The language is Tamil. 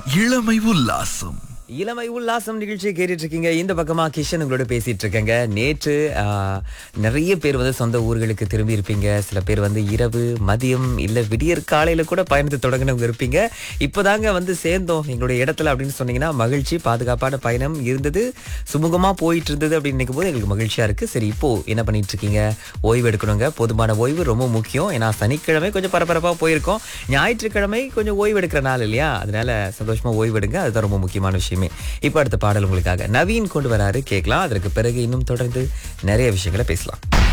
இளமை உல்லாசம் இளமை உல்லாசம் நிகழ்ச்சியை கேட்டுட்டு இருக்கீங்க இந்த பக்கமா கிஷன் உங்களோட பேசிட்டு இருக்கேங்க நேற்று ஆ, நிறைய பேர் வந்து சொந்த ஊர்களுக்கு திரும்பி இருப்பீங்க சில பேர் வந்து இரவு மதியம் இல்ல விடியற் காலையில கூட பயணத்தை தொடங்கினவங்க இருப்பீங்க இப்போதாங்க வந்து சேர்ந்தோம் எங்களுடைய இடத்துல அப்படின்னு சொன்னீங்கன்னா மகிழ்ச்சி பாதுகாப்பான பயணம் இருந்தது சுமூகமா போயிட்டு இருந்தது அப்படின்னு நினைக்கும் போது எங்களுக்கு மகிழ்ச்சியா இருக்கு சரி இப்போ என்ன பண்ணிட்டு இருக்கீங்க ஓய்வு எடுக்கணுங்க போதுமான ஓய்வு ரொம்ப முக்கியம் ஏன்னா சனிக்கிழமை கொஞ்சம் பரபரப்பா போயிருக்கோம் ஞாயிற்றுக்கிழமை கொஞ்சம் ஓய்வு எடுக்கிற நாள் இல்லையா அதனால சந்தோஷமா ஓய்வு எடுங்க அதுதான் ரொம்ப முக்கியமான விஷயமே இப்போ அடுத்த பாடல் உங்களுக்காக நவீன் கொண்டு வராரு கேட்கலாம் அதற்கு பிறகு இன்னும் தொடர்ந்து நிறைய விஷயங்களை பேசலாம்